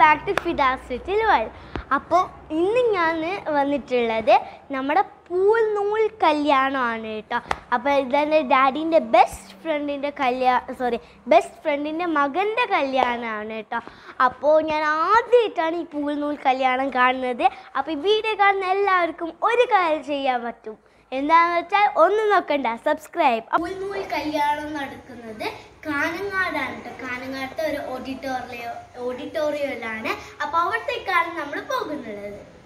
back to Fidas little world അപ്പോൾ ഇന്ന് ഞാൻ വന്നിട്ടുള്ളത് നമ്മുടെ പൂൽ നൂൽ കല്യാണമാണ് കേട്ടോ അപ്പോൾ ഇതെൻ്റെ ഡാഡീൻ്റെ ബെസ്റ്റ് ഫ്രണ്ടിൻ്റെ കല്യാണം സോറി ബെസ്റ്റ് ഫ്രണ്ടിൻ്റെ മകൻ്റെ കല്യാണമാണ് കേട്ടോ അപ്പോൾ ഞാൻ ആദ്യമായിട്ടാണ് ഈ പൂൽ നൂൽ കല്യാണം കാണുന്നത് അപ്പോൾ ഈ വീഡിയോ കാണുന്ന എല്ലാവർക്കും ഒരു കാര്യം ചെയ്യാൻ പറ്റും എന്താണെന്ന് വെച്ചാൽ ഒന്നും നോക്കണ്ട സബ്സ്ക്രൈബ് പൂൽ നൂൽ കല്യാണം നടക്കുന്നത് കാനങ്ങാടാണ് കേട്ടോ കാനങ്ങാടത്തെ ഒരു ഓഡിറ്റോറിയോ ഓഡിറ്റോറിയത്തിലാണ് അപ്പോൾ അവിടത്തേക്കാണ് നമ്മൾ പോകുന്നത്